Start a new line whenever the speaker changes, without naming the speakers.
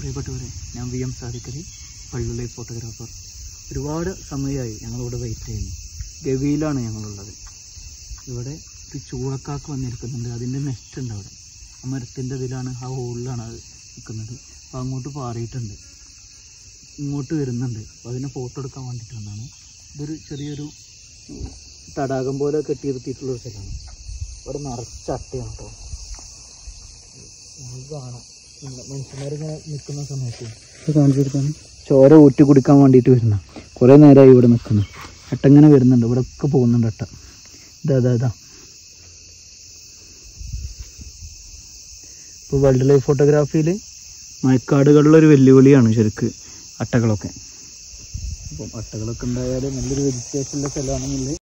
പ്രിയപ്പെട്ടവരെ ഞാൻ V M Sadikali പള്ളിയിലെ ഫോട്ടോഗ്രാഫർ ഒരുപാട് സമയമായി ഞങ്ങളിവിടെ വെയിറ്റ് ചെയ്യുന്നു ഗവിയിലാണ് ഞങ്ങളുള്ളത് ഇവിടെ ഒരു ചൂളക്കാക്ക് വന്നിരിക്കുന്നുണ്ട് അതിൻ്റെ നെസ്റ്റ് ഉണ്ട് അവിടെ ആ മരത്തിൻ്റെ ഇതിലാണ് ആ ഹോളിലാണ് അത് നിൽക്കുന്നത് അപ്പോൾ അങ്ങോട്ട് പാറിയിട്ടുണ്ട് ഇങ്ങോട്ട് വരുന്നുണ്ട് അപ്പോൾ അതിനെ ഫോട്ടോ എടുക്കാൻ വേണ്ടിയിട്ട് വന്നതാണ് ഇതൊരു ചെറിയൊരു ഉം, തടാകം പോലെ കെട്ടി നിർത്തിയിട്ടുള്ള ഒരു സ്ഥലമാണ് ഇവിടെ നിറച്ച അട്ടയാണ് കേട്ടോ നമുക്ക് കാണാം ഇങ്ങനെ മനുഷ്യന്മാരിങ്ങനെ നിൽക്കുന്ന സമയത്ത് ഇത് കാണിച്ചു കൊടുക്കാൻ ചോര ഊറ്റി കുടിക്കാൻ വേണ്ടിയിട്ട് വരുന്ന കുറേ നേരമായി ഇവിടെ നിൽക്കുന്നു അട്ട ഇങ്ങനെ വരുന്നുണ്ട് ഇവിടെ ഒക്കെ പോകുന്നുണ്ട് അട്ട ഇതാ ഇതാ ഇതാ ഇപ്പോൾ വൈൽഡ് ലൈഫ് ഫോട്ടോഗ്രാഫിയിൽ മഴക്കാടുകളിലൊരു വെല്ലുവിളിയാണ് ശരിക്ക് അട്ടകളൊക്കെ അപ്പം അട്ടകളൊക്കെ ഉണ്ടായാൽ നല്ലൊരു വെജിറ്റേഷനുള്ള സ്ഥലമാണെന്നുള്ളത്